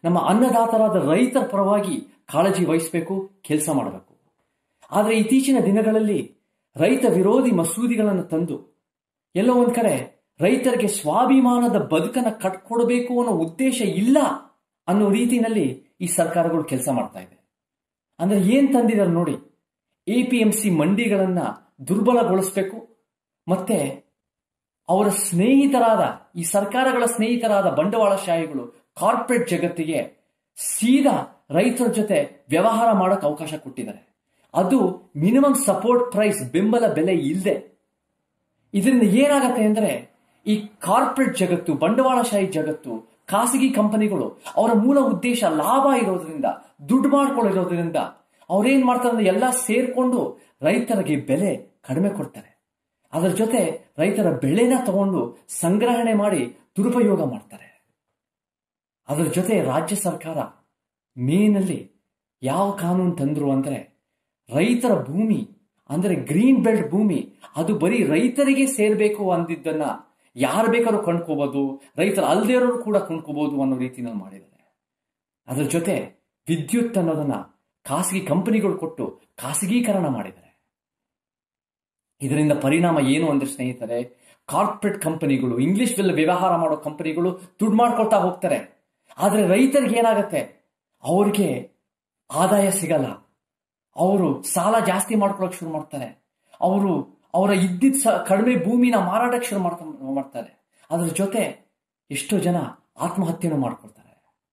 ನಮ್ಮ ಅನ್ನದಾತರಾದ ರೈತರ ಪರವಾಗಿ ಕಾಳಜಿ ವಹಿಸಬೇಕು ಕೆಲಸ ಮಾಡಬೇಕು ಆದರೆ ಇತ್ತೀಚಿನ ದಿನಗಳಲ್ಲಿ ರೈತ ವಿರೋಧಿ ಮಸೂದಿಗಳನ್ನು ತಂದು ಎಲ್ಲೋ ಒಂದ್ ಕಡೆ ರೈತರಿಗೆ ಸ್ವಾಭಿಮಾನದ ಬದುಕನ್ನ ಕಟ್ಕೊಡ್ಬೇಕು ಅನ್ನೋ ಉದ್ದೇಶ ಇಲ್ಲ ಅನ್ನೋ ರೀತಿಯಲ್ಲಿ ಈ ಸರ್ಕಾರಗಳು ಕೆಲಸ ಮಾಡ್ತಾ ಇದೆ ಅಂದ್ರೆ ಏನ್ ತಂದಿದ್ದಾರೆ ನೋಡಿ ಎಪಿಎಂಸಿ ಮಂಡಿಗಳನ್ನ ದುರ್ಬಲಗೊಳಿಸಬೇಕು ಮತ್ತೆ ಅವರ ಸ್ನೇಹಿತರಾದ ಈ ಸರ್ಕಾರಗಳ ಸ್ನೇಹಿತರಾದ ಬಂಡವಾಳಶಾಹಿಗಳು ಕಾರ್ಪೊರೇಟ್ ಜಗತ್ತಿಗೆ ಸೀದಾ ರೈತರ ಜೊತೆ ವ್ಯವಹಾರ ಮಾಡೋಕೆ ಅವಕಾಶ ಕೊಟ್ಟಿದ್ದಾರೆ ಅದು ಮಿನಿಮಮ್ ಸಪೋರ್ಟ್ ಪ್ರೈಸ್ ಬೆಂಬಲ ಬೆಲೆ ಇಲ್ಲದೆ ಇದರಿಂದ ಏನಾಗತ್ತೆ ಅಂದ್ರೆ ಈ ಕಾರ್ಪೊರೇಟ್ ಜಗತ್ತು ಬಂಡವಾಳಶಾಹಿ ಜಗತ್ತು ಖಾಸಗಿ ಕಂಪನಿಗಳು ಅವರ ಮೂಲ ಉದ್ದೇಶ ಲಾಭ ಇರೋದ್ರಿಂದ ದುಡ್ಡು ಮಾಡ್ಕೊಳ್ಳಿರೋದ್ರಿಂದ ಅವ್ರೇನ್ ಮಾಡ್ತಾರೆ ಅಂದ್ರೆ ಎಲ್ಲ ಸೇರ್ಕೊಂಡು ರೈತರಿಗೆ ಬೆಲೆ ಕಡಿಮೆ ಕೊಡ್ತಾರೆ ಅದರ ಜೊತೆ ರೈತರ ಬೆಳೆನ ತಗೊಂಡು ಸಂಗ್ರಹಣೆ ಮಾಡಿ ದುರುಪಯೋಗ ಮಾಡ್ತಾರೆ ಅದರ ಜೊತೆ ರಾಜ್ಯ ಸರ್ಕಾರ ಮೇನಲ್ಲಿ ಯಾವ ಕಾನೂನು ತಂದ್ರು ಅಂದ್ರೆ ರೈತರ ಭೂಮಿ ಅಂದ್ರೆ ಗ್ರೀನ್ ಬೆಲ್ಟ್ ಭೂಮಿ ಅದು ಬರೀ ರೈತರಿಗೆ ಸೇರ್ಬೇಕು ಅಂದಿದ್ದನ್ನ ಯಾರು ಬೇಕಾದ್ರೂ ಕೊಂಡ್ಕೋಬಹುದು ರೈತರ ಅಲ್ದೇರೋರು ಕೂಡ ಕೊಂಡ್ಕೋಬಹುದು ಅನ್ನೋ ರೀತಿನಲ್ಲಿ ಮಾಡಿದ್ದಾರೆ ಅದರ ಜೊತೆ ವಿದ್ಯುತ್ ಅನ್ನೋದನ್ನ ಖಾಸಗಿ ಕಂಪನಿಗಳು ಕೊಟ್ಟು ಖಾಸಗೀಕರಣ ಮಾಡಿದ್ದಾರೆ ಇದರಿಂದ ಪರಿಣಾಮ ಏನು ಅಂದ್ರೆ ಸ್ನೇಹಿತರೆ ಕಾರ್ಪೊರೇಟ್ ಕಂಪನಿಗಳು ಇಂಗ್ಲಿಷ್ ವ್ಯವಹಾರ ಮಾಡೋ ಕಂಪನಿಗಳು ದುಡ್ಡು ಮಾಡ್ಕೊಳ್ತಾ ಹೋಗ್ತಾರೆ ಆದ್ರೆ ರೈತರಿಗೆ ಏನಾಗತ್ತೆ ಅವ್ರಿಗೆ ಆದಾಯ ಸಿಗಲ್ಲ ಅವರು ಸಾಲ ಜಾಸ್ತಿ ಮಾಡ್ಕೊಳಕ್ ಶುರು ಮಾಡ್ತಾರೆ ಅವರು ಅವರ ಇದ್ದಿದ್ದ ಕಡಿಮೆ ಭೂಮಿನ ಮಾರಾಟಕ್ಕೆ ಶುರು ಮಾಡ್ತಾ ಮಾಡ್ತಾರೆ ಅದ್ರ ಜೊತೆ ಎಷ್ಟೋ ಜನ ಆತ್ಮಹತ್ಯೆನೂ ಮಾಡ್ಕೊಳ್ತಾರೆ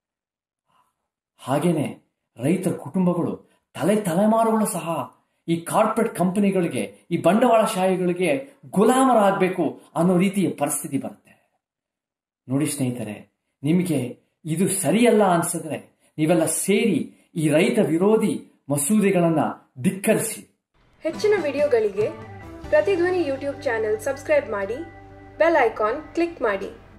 ಹಾಗೇನೆ ರೈತರ ಕುಟುಂಬಗಳು ತಲೆ ತಲೆಮಾರುಗಳು ಸಹ ಈ ಕಾರ್ಪೊರೇಟ್ ಕಂಪನಿಗಳಿಗೆ ಈ ಬಂಡವಾಳಶಾಹಿಗಳಿಗೆ ಗುಲಾಮರಾಗಬೇಕು ಅನ್ನೋ ರೀತಿಯ ಪರಿಸ್ಥಿತಿ ಬರುತ್ತೆ ನೋಡಿ ಸ್ನೇಹಿತರೆ ನಿಮಗೆ ಇದು ಸರಿಯಲ್ಲ ಅನ್ಸಿದ್ರೆ ನೀವೆಲ್ಲ ಸೇರಿ ಈ ರೈತ ವಿರೋಧಿ ಮಸೂದೆಗಳನ್ನ ಧಿಕ್ಕರಿಸಿ ಹೆಚ್ಚಿನ ವಿಡಿಯೋಗಳಿಗೆ ಪ್ರತಿಧ್ವನಿ ಯೂಟ್ಯೂಬ್ ಚಾನೆಲ್ ಸಬ್ಸ್ಕ್ರೈಬ್ ಮಾಡಿ ಬೆಲ್ ಐಕಾನ್ ಕ್ಲಿಕ್ ಮಾಡಿ